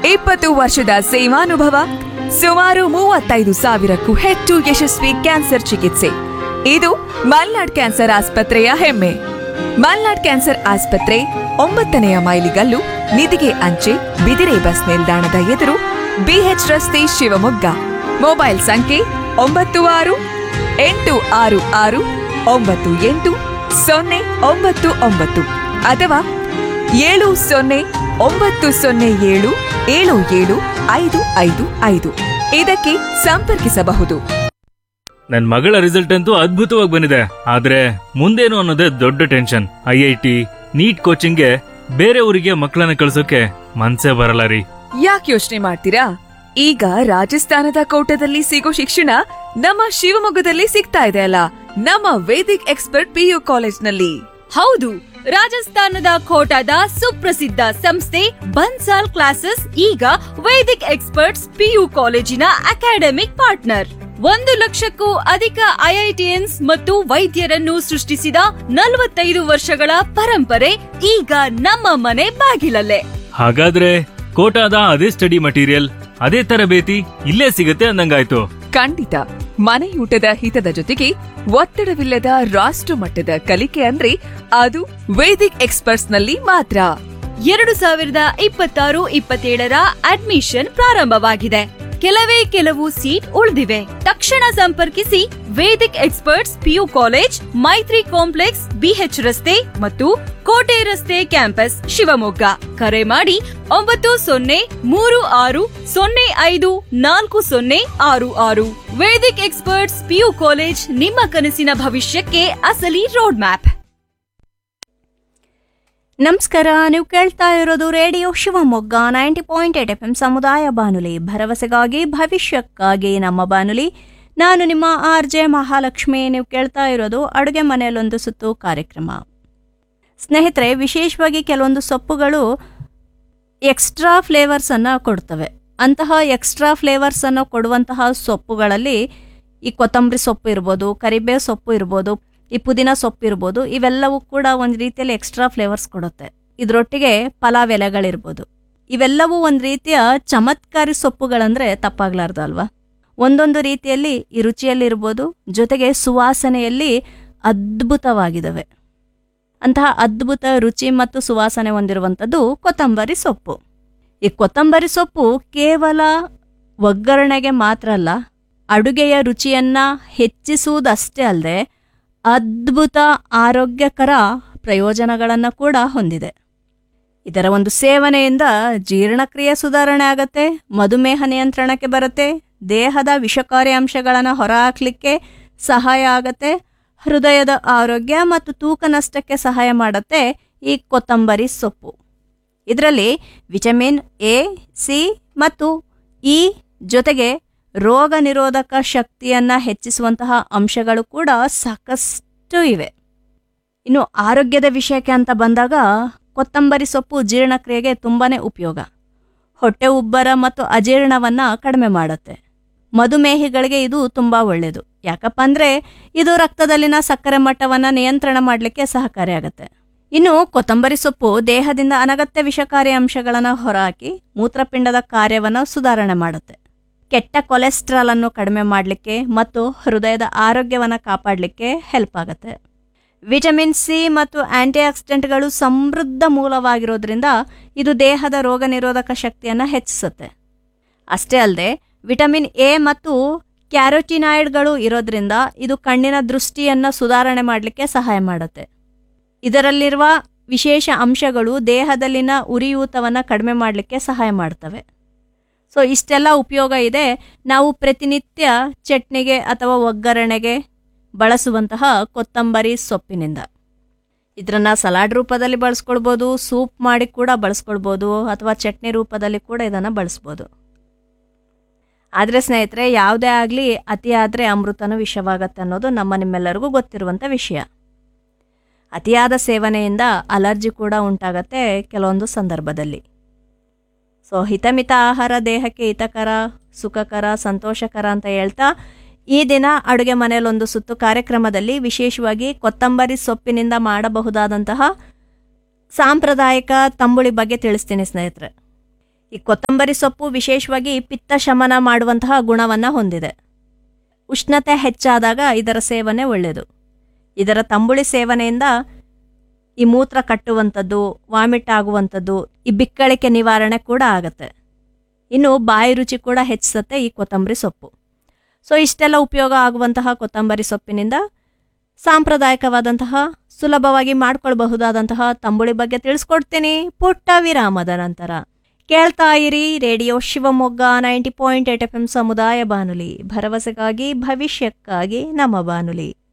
ಇಪ್ಪತ್ತು ವರ್ಷದ ಸೇವಾನುಭವ ಸುಮಾರು ಮೂವತ್ತೈದು ಸಾವಿರಕ್ಕೂ ಹೆಚ್ಚು ಯಶಸ್ವಿ ಕ್ಯಾನ್ಸರ್ ಚಿಕಿತ್ಸೆ ಇದು ಮಲ್ನಾಡ್ ಕ್ಯಾನ್ಸರ್ ಆಸ್ಪತ್ರೆಯ ಹೆಮ್ಮೆ ಮಲ್ನಾಡ್ ಕ್ಯಾನ್ಸರ್ ಆಸ್ಪತ್ರೆ ಒಂಬತ್ತನೆಯ ಮೈಲಿಗಲ್ಲು ನಿಧಿಗೆ ಅಂಚೆ ಬಿದಿರೆ ಬಸ್ ನಿಲ್ದಾಣದ ಎದುರು ಬಿಎಚ್ ರಸ್ತೆ ಶಿವಮೊಗ್ಗ ಮೊಬೈಲ್ ಸಂಖ್ಯೆ ಒಂಬತ್ತು ಆರು ಎಂಟು ಆರು ಆರು ಒಂಬತ್ತು ಎಂಟು ಸೊನ್ನೆ ಒಂಬತ್ತು ಒಂಬತ್ತು ಅಥವಾ ಏಳು ಸೊನ್ನೆ ಒಂಬತ್ತು ಸೊನ್ನೆ ಏಳು ಏಳು ಏಳು ಐದು ಐದು ಐದು ಇದಕ್ಕೆ ಸಂಪರ್ಕಿಸಬಹುದು ನನ್ ಮಗಳ ರಿಸಲ್ಟ್ ಅಂತೂ ಅದ್ಭುತವಾಗಿ ಬಂದಿದೆ ಆದ್ರೆ ಮುಂದೇನು ಅನ್ನೋದೇ ದೊಡ್ಡ tension I I T NEET ಕೋಚಿಂಗ್ಗೆ ಬೇರೆ ಊರಿಗೆ ಮಕ್ಕಳನ್ನ ಕಳ್ಸೋಕೆ ಮನ್ಸೇ ಬರಲ್ಲ ರೀ ಯಾಕೆ ಯೋಚನೆ ಮಾಡ್ತೀರಾ ಈಗ ರಾಜಸ್ಥಾನದ ಕೋಟದಲ್ಲಿ ಸಿಗೋ ಶಿಕ್ಷಣ ನಮ್ಮ ಶಿವಮೊಗ್ಗದಲ್ಲಿ ಸಿಗ್ತಾ ಇದೆ ಅಲ್ಲ ನಮ್ಮ ವೇದಿಕ್ ಎಕ್ಸ್ಪರ್ಟ್ ಪಿಯು ಕಾಲೇಜ್ನಲ್ಲಿ ಹೌದು ರಾಜಸ್ಥಾನದ ಕೋಟಾದ ಸುಪ್ರಸಿದ್ಧ ಸಂಸ್ಥೆ ಬನ್ಸಾಲ್ ಕ್ಲಾಸಸ್ ಈಗ ವೇದಿಕ್ ಎಕ್ಸ್ಪರ್ಟ್ಸ್ ಪಿಯು ಕಾಲೇಜಿನ ಅಕಾಡೆಮಿಕ್ ಪಾರ್ಟ್ನರ್ ಒಂದು ಲಕ್ಷಕ್ಕೂ ಅಧಿಕ ಐಐಟಿಎನ್ಸ್ ಮತ್ತು ವೈದ್ಯರನ್ನು ಸೃಷ್ಟಿಸಿದ ನಲವತ್ತೈದು ವರ್ಷಗಳ ಪರಂಪರೆ ಈಗ ನಮ್ಮ ಮನೆ ಬಾಗಿಲಲ್ಲೇ ಹಾಗಾದ್ರೆ ಕೋಟಾದ ಅದೇ ಸ್ಟಡಿ ಮಟೀರಿಯಲ್ ಅದೇ ತರಬೇತಿ ಇಲ್ಲೇ ಸಿಗತ್ತೆ ಅಂದಂಗಾಯ್ತು ಖಂಡಿತ ಮನೆಯೂಟದ ಹಿತದ ಜೊತೆಗೆ ಒತ್ತಡವಿಲ್ಲದ ರಾಷ್ಟ್ರ ಮಟ್ಟದ ಕಲಿಕೆ ಅಂದ್ರೆ ಅದು ವೇದಿಕ್ ಎಕ್ಸ್ಪರ್ಟ್ಸ್ ನಲ್ಲಿ ಮಾತ್ರ ಎರಡು ಸಾವಿರದ ಇಪ್ಪತ್ತಾರು ಇಪ್ಪತ್ತೇಳರ ಅಡ್ಮಿಷನ್ ಪ್ರಾರಂಭವಾಗಿದೆ ಕೆಲವೇ ಕೆಲವು ಸೀಟ್ ಉಳಿದಿವೆ ತಕ್ಷಣ ಸಂಪರ್ಕಿಸಿ Vedic experts PU college Maitri complex BH ರಸ್ತೆ ಮತ್ತು ಕೋಟೆ ರಸ್ತೆ ಕ್ಯಾಂಪಸ್ ಶಿವಮೊಗ್ಗ ಕರೆ ಮಾಡಿ ಒಂಬತ್ತು ಸೊನ್ನೆ ಮೂರು ಆರು ಸೊನ್ನೆ ಐದು ನಾಲ್ಕು ಸೊನ್ನೆ ಆರು ಆರು ವೇದಿಕ್ ಎಕ್ಸ್ಪರ್ಟ್ಸ್ ಪಿಯು ಕಾಲೇಜ್ ನಿಮ್ಮ ಕನಸಿನ ಭವಿಷ್ಯಕ್ಕೆ ಅಸಲಿ ರೋಡ್ ಮ್ಯಾಪ್ ನಮಸ್ಕಾರ ನೀವು ಕೇಳ್ತಾ ಇರೋದು radio Shivamogga ninety point eight F M ಸಮುದಾಯ ಬಾನುಲಿ ಭರವಸೆಗಾಗಿ ಭವಿಷ್ಯಕ್ಕಾಗಿ ನಮ್ಮ ಬಾನುಲಿ ನಾನು ನಿಮ್ಮ ಆರ್ ಜೆ ಮಹಾಲಕ್ಷ್ಮಿ ನೀವು ಕೇಳ್ತಾ ಇರೋದು ಅಡುಗೆ ಮನೆಯಲ್ಲೊಂದು ಸುತ್ತು ಕಾರ್ಯಕ್ರಮ ಸ್ನೇಹಿತರೆ ವಿಶೇಷವಾಗಿ ಕೆಲವೊಂದು ಸೊಪ್ಪುಗಳು ಎಕ್ಸ್ಟ್ರಾ ಫ್ಲೇವರ್ಸನ್ನು ಕೊಡ್ತವೆ ಅಂತಹ ಎಕ್ಸ್ಟ್ರಾ ಫ್ಲೇವರ್ಸನ್ನು ಕೊಡುವಂತಹ ಸೊಪ್ಪುಗಳಲ್ಲಿ ಈ ಕೊತ್ತಂಬರಿ ಸೊಪ್ಪು ಇರ್ಬೋದು ಕರಿಬೇವು ಸೊಪ್ಪು ಇರ್ಬೋದು ಈ ಪುದೀನ ಸೊಪ್ಪು ಇರ್ಬೋದು ಇವೆಲ್ಲವೂ ಕೂಡ ಒಂದು ರೀತಿಯಲ್ಲಿ ಎಕ್ಸ್ಟ್ರಾ ಫ್ಲೇವರ್ಸ್ ಕೊಡುತ್ತೆ ಇದರೊಟ್ಟಿಗೆ ಪಲಾವ್ ಎಲೆಗಳಿರ್ಬೋದು ಇವೆಲ್ಲವೂ ಒಂದು ರೀತಿಯ ಚಮತ್ಕಾರಿ ಸೊಪ್ಪುಗಳಂದ್ರೆ ತಪ್ಪಾಗ್ಲಾರ್ದು ಅಲ್ವಾ ಒಂದೊಂದು ರೀತಿಯಲ್ಲಿ ಈ ರುಚಿಯಲ್ಲಿರ್ಬೋದು ಜೊತೆಗೆ ಸುವಾಸನೆಯಲ್ಲಿ ಅದ್ಭುತವಾಗಿದ್ದಾವೆ ಅಂತಹ ಅದ್ಭುತ ರುಚಿ ಮತ್ತು ಸುವಾಸನೆ ಹೊಂದಿರುವಂಥದ್ದು ಕೊತ್ತಂಬರಿ ಸೊಪ್ಪು ಈ ಕೊತ್ತಂಬರಿ ಸೊಪ್ಪು ಕೇವಲ ಒಗ್ಗರಣೆಗೆ ಮಾತ್ರ ಅಲ್ಲ ಅಡುಗೆಯ ರುಚಿಯನ್ನ ಹೆಚ್ಚಿಸುವುದಷ್ಟೇ ಅಲ್ಲದೆ ಅದ್ಭುತ ಆರೋಗ್ಯಕರ ಪ್ರಯೋಜನಗಳನ್ನು ಕೂಡ ಹೊಂದಿದೆ ಇದರ ಒಂದು ಸೇವನೆಯಿಂದ ಜೀರ್ಣಕ್ರಿಯೆ ಸುಧಾರಣೆ ಆಗತ್ತೆ ಮಧುಮೇಹ ನಿಯಂತ್ರಣಕ್ಕೆ ಬರುತ್ತೆ ದೇಹದ ವಿಷಕಾರಿ ಅಂಶಗಳನ್ನು ಹೊರಹಾಕ್ಲಿಕ್ಕೆ ಸಹಾಯ ಆಗತ್ತೆ ಹೃದಯದ ಆರೋಗ್ಯ ಮತ್ತು ತೂಕ ನಷ್ಟಕ್ಕೆ ಸಹಾಯ ಮಾಡುತ್ತೆ ಈ ಕೊತ್ತಂಬರಿ ಸೊಪ್ಪು ಇದರಲ್ಲಿ ವಿಟಮಿನ್ ಎ ಸಿ ಮತ್ತು ಇ ಜೊತೆಗೆ ರೋಗ ನಿರೋಧಕ ಶಕ್ತಿಯನ್ನು ಹೆಚ್ಚಿಸುವಂತಹ ಅಂಶಗಳು ಕೂಡ ಸಾಕಷ್ಟು ಇವೆ ಇನ್ನು ಆರೋಗ್ಯದ ವಿಷಯಕ್ಕೆ ಅಂತ ಬಂದಾಗ ಕೊತ್ತಂಬರಿ ಸೊಪ್ಪು ಜೀರ್ಣಕ್ರಿಯೆಗೆ ತುಂಬಾನೇ ಉಪಯೋಗ ಹೊಟ್ಟೆ ಉಬ್ಬರ ಮತ್ತು ಅಜೀರ್ಣವನ್ನ ಕಡಿಮೆ ಮಾಡುತ್ತೆ ಮಧುಮೇಹಿಗಳಿಗೆ ಇದು ತುಂಬಾ ಒಳ್ಳೆಯದು ಯಾಕಪ್ಪ ಅಂದ್ರೆ ಇದು ರಕ್ತದಲ್ಲಿನ ಸಕ್ಕರೆ ಮಟ್ಟವನ್ನ ನಿಯಂತ್ರಣ ಮಾಡಲಿಕ್ಕೆ ಸಹಕಾರಿಯಾಗುತ್ತೆ ಇನ್ನು ಕೊತ್ತಂಬರಿ ಸೊಪ್ಪು ದೇಹದಿಂದ ಅನಗತ್ಯ ವಿಷಕಾರಿ ಅಂಶಗಳನ್ನು ಹೊರಹಾಕಿ ಮೂತ್ರಪಿಂಡದ ಕಾರ್ಯವನ್ನು ಸುಧಾರಣೆ ಮಾಡುತ್ತೆ ಕೆಟ್ಟ ಕೊಲೆಸ್ಟ್ರಾಲ್ ಅನ್ನು ಕಡಿಮೆ ಮಾಡಲಿಕ್ಕೆ ಮತ್ತು ಹೃದಯದ ಆರೋಗ್ಯವನ್ನು ಕಾಪಾಡಲಿಕ್ಕೆ ಹೆಲ್ಪ್ ಆಗುತ್ತೆ ವಿಟಮಿನ್ ಸಿ ಮತ್ತು ಆಂಟಿ ಆಕ್ಸಿಡೆಂಟ್ಗಳು ಸಮೃದ್ಧ ಮೂಲವಾಗಿರೋದ್ರಿಂದ ಇದು ದೇಹದ ರೋಗ ನಿರೋಧಕ ಶಕ್ತಿಯನ್ನು ಹೆಚ್ಚಿಸುತ್ತೆ ಅಷ್ಟೇ ಅಲ್ಲದೆ ವಿಟಮಿನ್ ಎ ಮತ್ತು ಕ್ಯಾರೋಟಿನಾಯ್ಡ್ಗಳು ಇರೋದ್ರಿಂದ ಇದು ಕಣ್ಣಿನ ದೃಷ್ಟಿಯನ್ನು ಸುಧಾರಣೆ ಮಾಡಲಿಕ್ಕೆ ಸಹಾಯ ಮಾಡುತ್ತೆ ಇದರಲ್ಲಿರುವ ವಿಶೇಷ ಅಂಶಗಳು ದೇಹದಲ್ಲಿನ ಉರಿಯೂತವನ್ನು ಕಡಿಮೆ ಮಾಡಲಿಕ್ಕೆ ಸಹಾಯ ಮಾಡ್ತವೆ ಸೊ ಇಷ್ಟೆಲ್ಲ ಉಪಯೋಗ ಇದೆ ನಾವು ಪ್ರತಿನಿತ್ಯ ಚಟ್ನಿಗೆ ಅಥವಾ ಒಗ್ಗರಣೆಗೆ ಬಳಸುವಂತಹ ಕೊತ್ತಂಬರಿ ಸೊಪ್ಪಿನಿಂದ ಇದನ್ನು ಸಲಾಡ್ ರೂಪದಲ್ಲಿ ಬಳಸ್ಕೊಳ್ಬೋದು ಸೂಪ್ ಮಾಡಿ ಕೂಡ ಬಳಸ್ಕೊಳ್ಬೋದು ಅಥವಾ ಚಟ್ನಿ ರೂಪದಲ್ಲಿ ಕೂಡ ಇದನ್ನು ಬಳಸ್ಬೋದು ಆದರೆ ಸ್ನೇಹಿತರೆ ಯಾವುದೇ ಆಗಲಿ ಅತಿಯಾದರೆ ಅಮೃತನೂ ವಿಷವಾಗತ್ತೆ ಅನ್ನೋದು ನಮ್ಮ ನಿಮ್ಮೆಲ್ಲರಿಗೂ ಗೊತ್ತಿರುವಂಥ ವಿಷಯ ಅತಿಯಾದ ಸೇವನೆಯಿಂದ ಅಲರ್ಜಿ ಕೂಡ ಉಂಟಾಗತ್ತೆ ಕೆಲವೊಂದು ಸಂದರ್ಭದಲ್ಲಿ ಸೊ ಹಿತಮಿತ ಆಹಾರ ದೇಹಕ್ಕೆ ಹಿತಕರ ಸುಖಕರ ಸಂತೋಷಕರ ಅಂತ ಹೇಳ್ತಾ ಈ ದಿನ ಅಡುಗೆ ಮನೆಯಲ್ಲೊಂದು ಸುತ್ತು ಕಾರ್ಯಕ್ರಮದಲ್ಲಿ ವಿಶೇಷವಾಗಿ ಕೊತ್ತಂಬರಿ ಸೊಪ್ಪಿನಿಂದ ಮಾಡಬಹುದಾದಂತಹ ಸಾಂಪ್ರದಾಯಿಕ ತಂಬುಳಿ ಬಗ್ಗೆ ತಿಳಿಸ್ತೀನಿ ಸ್ನೇಹಿತರೆ ಈ ಕೊತ್ತಂಬರಿ ಸೊಪ್ಪು ವಿಶೇಷವಾಗಿ ಪಿತ್ತ ಶಮನ ಮಾಡುವಂತಹ ಗುಣವನ್ನು ಹೊಂದಿದೆ ಉಷ್ಣತೆ ಹೆಚ್ಚಾದಾಗ ಇದರ ಸೇವನೆ ಒಳ್ಳೆಯದು ಇದರ ತಂಬುಳಿ ಸೇವನೆಯಿಂದ ಈ ಮೂತ್ರ ಕಟ್ಟುವಂಥದ್ದು ವಾಮಿಟ್ ಆಗುವಂಥದ್ದು ಈ ಬಿಕ್ಕಳಿಕೆ ನಿವಾರಣೆ ಕೂಡ ಆಗುತ್ತೆ ಇನ್ನು ಬಾಯಿ ರುಚಿ ಕೂಡ ಹೆಚ್ಚಿಸುತ್ತೆ ಈ ಕೊತ್ತಂಬರಿ ಸೊಪ್ಪು ಸೊ ಇಷ್ಟೆಲ್ಲ ಉಪಯೋಗ ಆಗುವಂತಹ ಕೊತ್ತಂಬರಿ ಸೊಪ್ಪಿನಿಂದ ಸಾಂಪ್ರದಾಯಿಕವಾದಂತಹ ಸುಲಭವಾಗಿ ಮಾಡ್ಕೊಳ್ಬಹುದಾದಂತಹ ತಂಬುಳಿ ಬಗ್ಗೆ ತಿಳಿಸ್ಕೊಡ್ತೀನಿ ಪುಟ್ಟ ವಿರಾಮದ ನಂತರ ಕೇಳ್ತಾ ಇರಿ radio Shivamogga ninety point eight F M ಸಮುದಾಯ ಬಾನುಲಿ ಭರವಸೆಗಾಗಿ ಭವಿಷ್ಯಕ್ಕಾಗಿ ನಮ್ಮ ಬಾನುಲಿ